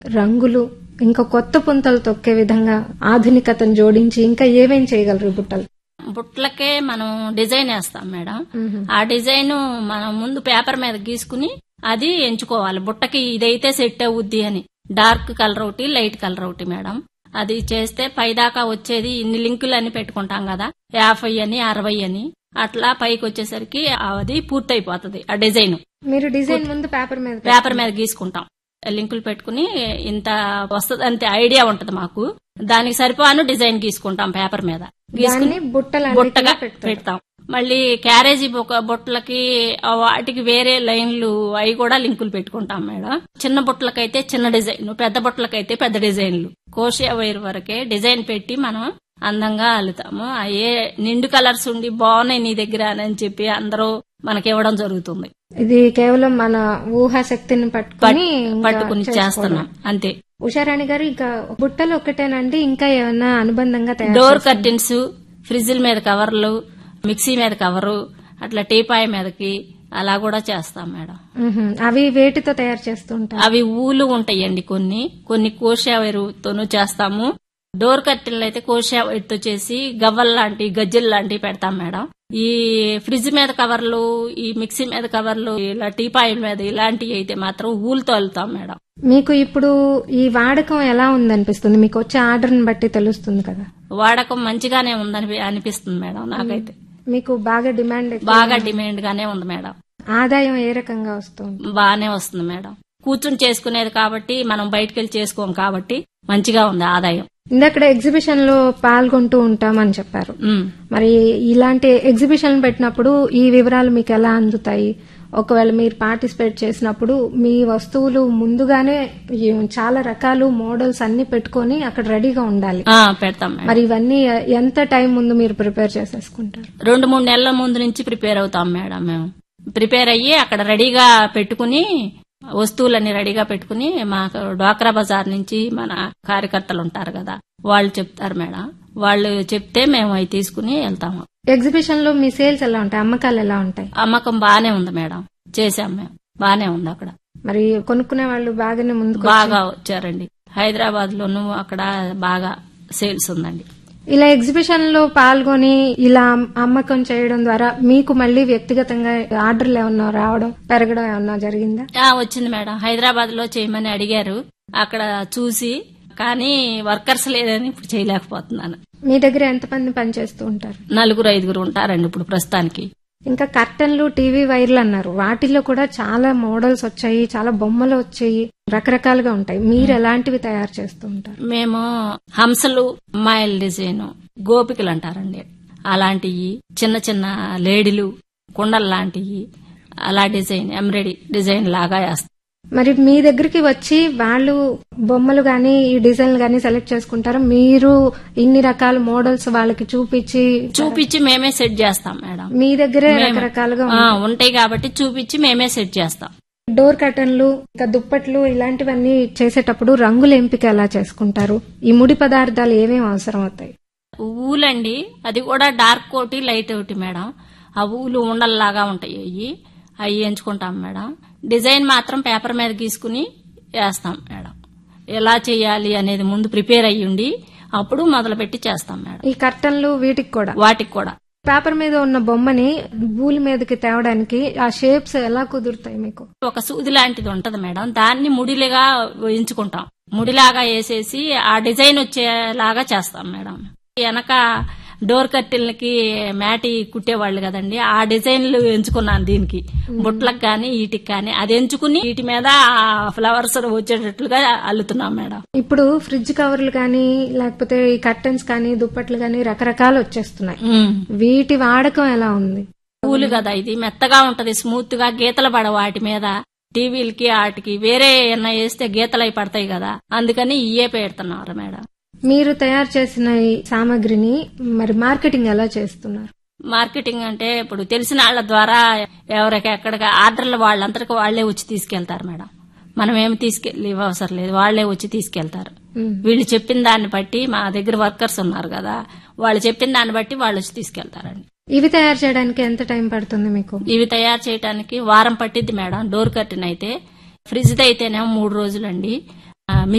రంగులు ఇంకా కొత్త పుంతలు తొక్కే విధంగా ఆధునికతను జోడించి ఇంకా ఏమేం చేయగలరు ఈ బుట్టలు బుట్టలకే మనం డిజైన్ వేస్తాం మేడం ఆ డిజైన్ మనం ముందు పేపర్ మీద గీసుకుని అది ఎంచుకోవాలి బుట్టకి ఇదైతే సెట్ అవుద్ది అని డార్క్ కలర్ ఒకటి లైట్ కలర్ ఒకటి మేడం అది చేస్తే పైదాకా వచ్చేది ఇన్ని లింకులు అని పెట్టుకుంటాం కదా యాభై అని అరవై అని అట్లా పైకి వచ్చేసరికి అది పూర్తయిపోతుంది ఆ డిజైన్ మీరు డిజైన్ ముందు పేపర్ మీద పేపర్ మీద గీసుకుంటాం లింకులు పెట్టుకుని ఇంత వస్తుంది అంతే ఐడియా ఉంటది మాకు దానికి సరిపోను డిజైన్ గీసుకుంటాం పేపర్ మీద దాన్ని బుట్టలు బుట్టగా పెడతాం మళ్ళీ క్యారేజీ బుక్క బుట్టలకి ఆ వాటికి వేరే లైన్లు అవి కూడా లింకులు పెట్టుకుంటాం మేడం చిన్న బుట్టలకైతే చిన్న డిజైన్ పెద్ద బుట్టలకైతే పెద్ద డిజైన్లు కోషియా వైర్ వరకే డిజైన్ పెట్టి మనం అందంగా అల్లుతాము ఆ ఏ నిండు కలర్స్ ఉండి బాగున్నాయి నీ దగ్గర అని చెప్పి అందరూ మనకి ఇవ్వడం జరుగుతుంది ఇది కేవలం మన ఊహా శక్తిని పట్టుకుని ఇంకా పట్టుకుని చేసుకోవడం. చేస్తున్నాం అంతే ఉషారాణి గారు ఇంకా బుట్టలు ఒకటేనండి ఇంకా ఏమన్నా అనుబంధంగా తయారు డోర్ కర్టెన్స్ ఫ్రిడ్జ్ల మీద కవర్లు మిక్సీ మీద కవరు అట్లా టీపాయ్ మీదకి అలా కూడా చేస్తాం మేడం మ్హూ. అవి వేటితో తయారు చేస్తూ ఉంటారు అవి ఊలు ఉంటాయండి కొన్ని కొన్ని కోషా వైరుతోనూ చేస్తాము డోర్ కర్టెన్లు అయితే కోషా వైరుతో చేసి గవ్వల్ లాంటి గజ్జెలు లాంటివి పెడతాం మేడం ఈ ఫ్రిడ్జ్ మీద కవర్లు ఈ మిక్సీ మీద కవర్లు ఇలా టీపాయిల మీద ఇలాంటివి అయితే మాత్రం ఊలుతో వెళ్తాం మేడం మీకు ఇప్పుడు ఈ వాడకం ఎలా ఉందనిపిస్తుంది మీకు వచ్చే ఆర్డర్ని బట్టి తెలుస్తుంది కదా వాడకం మంచిగానే ఉందని అనిపిస్తుంది మేడం నాకైతే మీకు బాగా డిమాండ్ ఎక్కువ. బాగా డిమాండ్ గానే ఉంది మేడం ఆదాయం ఏ రకంగా వస్తుంది బాగానే వస్తుంది మేడం కూర్చుని చేసుకునేది కాబట్టి మనం బయటకు వెళ్ళి చేసుకోం కాబట్టి మంచిగా ఉంది ఆదాయం ఇందక్కడ ఎగ్జిబిషన్ లో పాల్గొంటూ ఉంటామని చెప్పారు ఉమ్. మరి ఇలాంటి ఎగ్జిబిషన్ పెట్టినప్పుడు ఈ వివరాలు మీకు ఎలా అందుతాయి ఒకవేళ మీరు పార్టిసిపేట్ చేసినప్పుడు మీ వస్తువులు ముందుగానే ఈ చాలా రకాలు మోడల్స్ అన్ని పెట్టుకొని అక్కడ రెడీగా ఉండాలి ఆ, పెడతాం మేడం మరి ఇవన్నీ ఎంత టైం ముందు మీరు ప్రిపేర్ చేసేసుకుంటారు రెండు మూడు నెలల ముందు నుంచి ప్రిపేర్ అవుతాం మేడం మేము ప్రిపేర్ అయ్యి అక్కడ రెడీగా పెట్టుకుని వస్తువులన్నీ రెడీగా పెట్టుకుని మాకు డ్వాక్రా బజార్ నుంచి మన కార్యకర్తలు ఉంటారు కదా వాళ్ళు చెప్తారు మేడం వాళ్ళు చెప్తే మేము అవి తీసుకుని వెళ్తాము ఎగ్జిబిషన్ లో మీ సేల్స్ ఎలా ఉంటాయి అమ్మకాలు ఎలా ఉంటాయి అమ్మకం బానే ఉంది మేడం చేసాం మేము బానే ఉంది అక్కడ మరి కొనుక్కునే వాళ్ళు బాగానే ముందుకు బాగా వచ్చారండి హైదరాబాద్ లోను అక్కడ బాగా సేల్స్ ఉందండి ఇలా ఎగ్జిబిషన్ లో పాల్గొని ఇలా అమ్మకం చేయడం ద్వారా మీకు మళ్ళీ వ్యక్తిగతంగా ఆర్డర్లు ఏమన్నా రావడం పెరగడం ఏమన్నా జరిగిందా ఆ, వచ్చింది మేడం హైదరాబాద్ లో చేయమని అడిగారు అక్కడ చూసి కానీ వర్కర్స్ లేదని ఇప్పుడు చేయలేకపోతున్నాను మీ దగ్గర ఎంతమంది పనిచేస్తూ ఉంటారు నలుగురు ఐదుగురు ఉంటారండి ఇప్పుడు ప్రస్తుతానికి ఇంకా కర్టన్లు టీవీ వైర్లు అన్నారు వాటిల్లో కూడా చాలా మోడల్స్ వచ్చాయి చాలా బొమ్మలు వచ్చాయి రకరకాలుగా ఉంటాయి మీరు ఎలాంటివి తయారు చేస్తూ ఉంటారు మేము హంసలు అమ్మాయిల డిజైన్ గోపికలు అంటారండి అలాంటివి చిన్న చిన్న లేడీలు కుండలు లాంటివి అలా డిజైన్ ఎంబ్రాయిడరీ డిజైన్ లాగా వేస్తాం మరి మీ దగ్గరికి వచ్చి వాళ్ళు బొమ్మలు గాని ఈ డిజైన్లు గాని సెలెక్ట్ చేసుకుంటారు మీరు ఇన్ని రకాల మోడల్స్ వాళ్ళకి చూపించి చూపించి మేమే సెట్ చేస్తాం మేడం మీ దగ్గరే మేము- రకరకాలుగా ఆ, ఉంటాయి కాబట్టి చూపించి మేమే సెట్ చేస్తాం డోర్ కర్టన్లు ఇంకా దుప్పట్లు ఇలాంటివన్నీ చేసేటప్పుడు రంగుల ఎంపిక ఎలా చేసుకుంటారు ఈ ముడి పదార్థాలు ఏమేమి అవసరం అవుతాయి ఊలండి అది కూడా డార్క్ ఒకటి లైట్ ఒకటి మేడం ఆ ఊలు ఉండల్లాగా ఉంటాయి అవి అవి ఎంచుకుంటాం మేడం డిజైన్ మాత్రం పేపర్ మీద గీసుకుని వేస్తాం మేడం ఎలా చేయాలి అనేది ముందు ప్రిపేర్ అయ్యుండి అప్పుడు మొదలుపెట్టి చేస్తాం మేడం ఈ కర్టన్లు వీటికి కూడా వాటికి కూడా పేపర్ మీద ఉన్న బొమ్మని భూమి మీదకి తేవడానికి ఆ షేప్స్ ఎలా కుదురుతాయి మీకు ఒక సూది లాంటిది ఉంటది మేడం దాన్ని ముడిలుగా ఎంచుకుంటాం ముడిలాగా వేసేసి ఆ డిజైన్ వచ్చేలాగా చేస్తాం మేడం వెనక డోర్ కర్టెన్లకి మ్యాటి కుట్టేవాళ్ళు కదండి ఆ డిజైన్లు ఎంచుకున్నాను దీనికి బుట్లకు కానీ వీటికి కానీ అది ఎంచుకుని వీటి మీద ఆ ఫ్లవర్స్ వచ్చేటట్లుగా అల్లుతున్నాం మేడం ఇప్పుడు ఫ్రిడ్జ్ కవర్లు కానీ లేకపోతే ఈ కర్టన్స్ కానీ దుప్పట్లు కానీ రకరకాలు వచ్చేస్తున్నాయి ఉమ్. వీటి వాడకం ఎలా ఉంది పూలు కదా ఇది మెత్తగా ఉంటది స్మూత్ గా గీతలు పడ వాటి మీద టీవీలకి వాటికి వేరే ఏమన్నా వేస్తే గీతలు అయి పడతాయి కదా అందుకని ఇయే పెడుతున్నారు మేడం మీరు తయారు చేసిన ఈ సామాగ్రిని మరి మార్కెటింగ్ ఎలా చేస్తున్నారు మార్కెటింగ్ అంటే ఇప్పుడు తెలిసిన వాళ్ళ ద్వారా ఎవరికి ఎక్కడికి ఆర్డర్లు వాళ్ళంతటికి వాళ్లే వచ్చి తీసుకెళ్తారు మేడం మనం ఏమి తీసుకెళ్ళి అవసరం లేదు వాళ్లే వచ్చి తీసుకెళ్తారు మ్మ్. వీళ్ళు చెప్పిన దాన్ని బట్టి మా దగ్గర వర్కర్స్ ఉన్నారు కదా వాళ్ళు చెప్పిన దాన్ని బట్టి వాళ్ళు వచ్చి తీసుకెళ్తారండి ఇవి తయారు చేయడానికి ఎంత టైం పడుతుంది మీకు ఇవి తయారు చేయడానికి వారం పట్టిద్ది మేడం డోర్ కర్టెన్ అయితే ఫ్రిడ్జ్ అయితేనేమో మూడు రోజులండి ఆ,